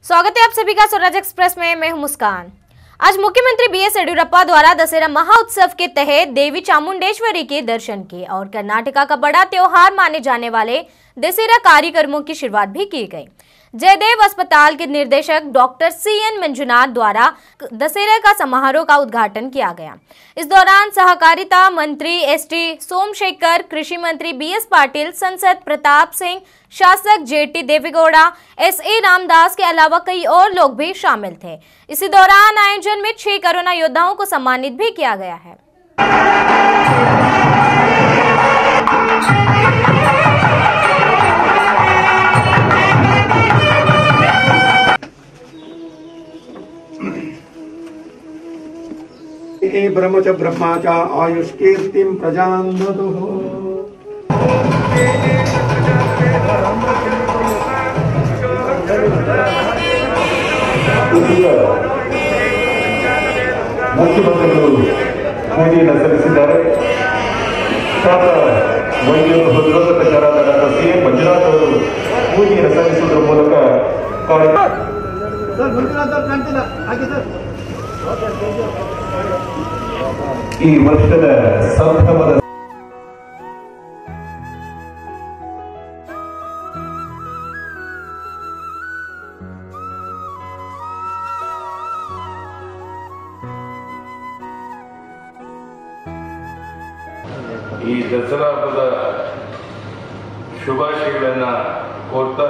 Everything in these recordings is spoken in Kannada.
स्वागत है आप सभी का स्वराज एक्सप्रेस में मैं हूं मुस्कान आज मुख्यमंत्री बी एस येडियुरप्पा द्वारा दशहरा महाउत्सव के तहत देवी चामुंडेश्वरी के दर्शन किए और कर्नाटका का बड़ा त्योहार माने जाने वाले दशहरा कार्यक्रमों की शुरुआत भी की गई जयदेव अस्पताल के निर्देशक डॉक्टर सी एन मंजुनाथ द्वारा दशहरा का समारोह का उद्घाटन किया गया इस दौरान सहकारिता मंत्री एस टी सोमशेखर कृषि मंत्री बी एस पाटिल संसद प्रताप सिंह शासक G T Devegowda S A Ramdas के अलावा कई और लोग भी शामिल थे इसी दौरान आयोजन में छह कोरोना योद्धाओं को सम्मानित भी किया गया है हे ब्रह्म च ब्रह्मा च आयुष्कीर्तिं प्रजां ददुः ಈಗ ಮುಖ್ಯಮಂತ್ರಿಗಳು ಪೂಜೆಯನ್ನು ಸಲ್ಲಿಸಿದ್ದಾರೆ ಖ್ಯಾತ ವೈದ್ಯರು ಹೃದ್ರೋಗತಜ್ಞರಾದ ಡಾಕ್ಟರ್ ಸಿ ಎಂ ಮಂಜುನಾಥ್ ಅವರು ಪೂಜೆಯನ್ನು ಸಲ್ಲಿಸುವುದರ ಮೂಲಕ ಕಾರ್ಯ ಈ ವರ್ಷದ ಸಂಭ್ರಮದ ಈ ದಸರಾ ಹಬ್ಬದ ಶುಭಾಶಯಗಳನ್ನ ಕೋರ್ತಾ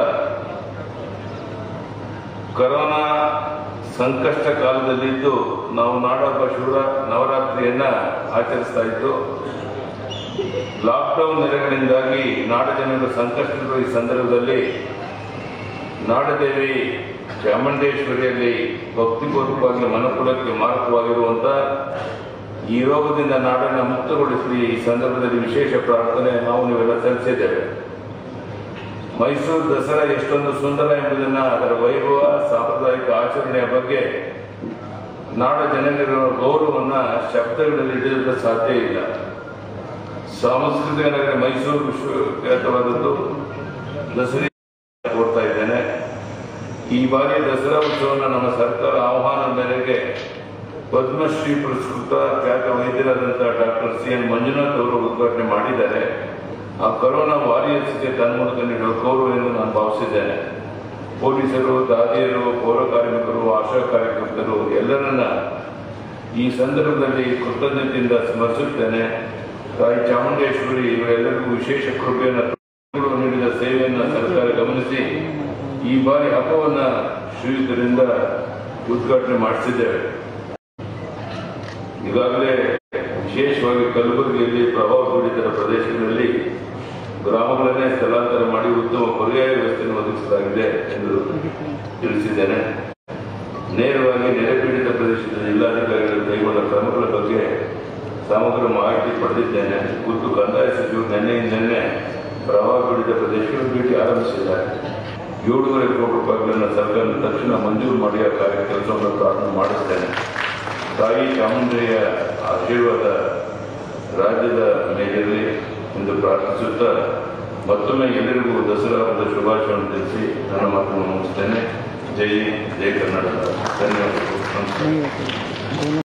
ಕರೋನಾ ಸಂಕಷ್ಟ ಕಾಲದಲ್ಲಿದ್ದು ನಾವು ನಾಡಹಬ್ಬ ಶಿವರ ನವರಾತ್ರಿಯನ್ನ ಆಚರಿಸ್ತಾ ಇದ್ದು ಲಾಕ್ಡೌನ್ ನೆರೆಗಳಿಂದಾಗಿ ನಾಡ ಜನರು ಸಂಕಷ್ಟದ ಈ ಸಂದರ್ಭದಲ್ಲಿ ನಾಡದೇವಿ ಚಾಮುಂಡೇಶ್ವರಿಯಲ್ಲಿ ಭಕ್ತಿಪೂರ್ವಕವಾಗಿ ಮನಕುಲಕ್ಕೆ ಮಾರಕವಾಗಿರುವಂತ ಈ ರೋಗದಿಂದ ನಾಡನ್ನು ಮುಕ್ತಗೊಳಿಸಲಿ ಈ ಸಂದರ್ಭದಲ್ಲಿ ವಿಶೇಷ ಪ್ರಾರ್ಥನೆ ನಾವು ನೀವೆಲ್ಲ ಸಲ್ಲಿಸಿದ್ದೇವೆ ಮೈಸೂರು ದಸರಾ ಎಷ್ಟೊಂದು ಸುಂದರ ಎಂಬುದನ್ನ ಅದರ ವೈಭವ ಸಾಂಪ್ರದಾಯಿಕ ಆಚರಣೆಯ ಬಗ್ಗೆ ನಾಡ ಜನರಿರುವ ಗೌರವವನ್ನ ಶಬ್ದಗಳಲ್ಲಿ ಹಿಡಿಯಲು ಸಾಧ್ಯ ಇಲ್ಲ ಸಾಂಸ್ಕೃತಿಕ ನಗರ ಮೈಸೂರು ವಿಶ್ವಖ್ಯಾತವಾದದ್ದು ದಸರಾ ಕೋರ್ತಾ ಇದ್ದೇನೆ ಈ ಬಾರಿ ದಸರಾ ಉತ್ಸವವನ್ನು ನಮ್ಮ ಸರ್ಕಾರ ಆಹ್ವಾನದ ಮೇರೆಗೆ ಪದ್ಮಶ್ರೀ ಪುರಸ್ಕೃತ ಖ್ಯಾತ ವೈದ್ಯರಾದಂತಹ ಡಾಕ್ಟರ್ ಸಿ ಎನ್ ಮಂಜುನಾಥ್ ಅವರು ಉದ್ಘಾಟನೆ ಮಾಡಿದ್ದಾರೆ ಆ ಕರೋನಾ ವಾರಿಯರ್ಸ್ಗೆ ತನ್ನ ಮೂಲಕ ನೀಡುವ ಗೌರವ ಎಂದು ನಾನು ಭಾವಿಸಿದ್ದೇನೆ ಪೊಲೀಸರು ದಾದಿಯರು ಪೌರ ಕಾರ್ಮಿಕರು ಆಶಾ ಕಾರ್ಯಕರ್ತರು ಎಲ್ಲರನ್ನ ಈ ಸಂದರ್ಭದಲ್ಲಿ ಕೃತಜ್ಞತೆಯಿಂದ ಸ್ಮರಿಸುತ್ತೇನೆ ತಾಯಿ ಚಾಮುಂಡೇಶ್ವರಿ ಇವರೆಲ್ಲರಿಗೂ ವಿಶೇಷ ಕೃಪೆಯನ್ನು ಇವರು ನೀಡಿದ ಸೇವೆಯನ್ನು ಸರ್ಕಾರ ಗಮನಿಸಿ ಈ ಬಾರಿ ಹಬ್ಬವನ್ನ ಶ್ರೀಯುತರಿಂದ ಉದ್ಘಾಟನೆ ಮಾಡಿಸಿದ್ದೇವೆ ಈಗಾಗಲೇ ವಿಶೇಷವಾಗಿ ಕಲಬುರಗಿಯಲ್ಲಿ ಪ್ರವಾಹ ಪೀಡಿತರ ಪ್ರದೇಶಗಳಲ್ಲಿ ಗ್ರಾಮಗಳನ್ನೇ ಸ್ಥಳಾಂತರ ಮಾಡಿ ಉತ್ತಮ ಪರ್ಯಾಯ ವ್ಯವಸ್ಥೆಯನ್ನು ಒದಗಿಸಲಾಗಿದೆ ಎಂದು ತಿಳಿಸಿದ್ದೇನೆ ನೇರವಾಗಿ ನೆರೆಪೀಡಿತ ಪ್ರದೇಶದ ಜಿಲ್ಲಾಧಿಕಾರಿಗಳು ಕೈಗೊಂಡ ಕ್ರಮಗಳ ಬಗ್ಗೆ ಸಮಗ್ರ ಮಾಹಿತಿ ಪಡೆದಿದ್ದೇನೆ ಖುದ್ದು ಕಂದಾಯ ಸಚಿವರು ನಿನ್ನೆಯಿಂದ ನಿನ್ನೆ ಪ್ರವಾಹ ಪೀಡಿತ ಪ್ರದೇಶಗಳು ಭೇಟಿ ಆರಂಭಿಸಿದ್ದಾರೆ ಏಳೂವರೆ ಕೋಟಿ ರೂಪಾಯಿಗಳನ್ನು ಸರ್ಕಾರ ತಕ್ಷಣ ಮಂಜೂರು ಮಾಡಿ ಆ ಕಾರ್ಯ ಕೆಲಸವನ್ನು ಪ್ರಾರಂಭ ಮಾಡಿಸ್ತೇನೆ ತಾಯಿ ಚಾಮುಂಡೆಯ ಆಶೀರ್ವಾದ ರಾಜ್ಯದ ಮೇಲಿರಲಿ ಎಂದು ಪ್ರಾರ್ಥಿಸುತ್ತಾ ಮತ್ತೊಮ್ಮೆ ಎಲ್ಲರಿಗೂ ದಸರಾ ಹಬ್ಬದ ಶುಭಾಶಯವನ್ನು ತಿಳಿಸಿ ನನ್ನ ಮಾತನ್ನು ಮುಗಿಸ್ತೇನೆ ಜೈ ಹಿಂದ್, ಜೈ ಕರ್ನಾಟಕ ಧನ್ಯವಾದಗಳು ನಮಸ್ಕಾರ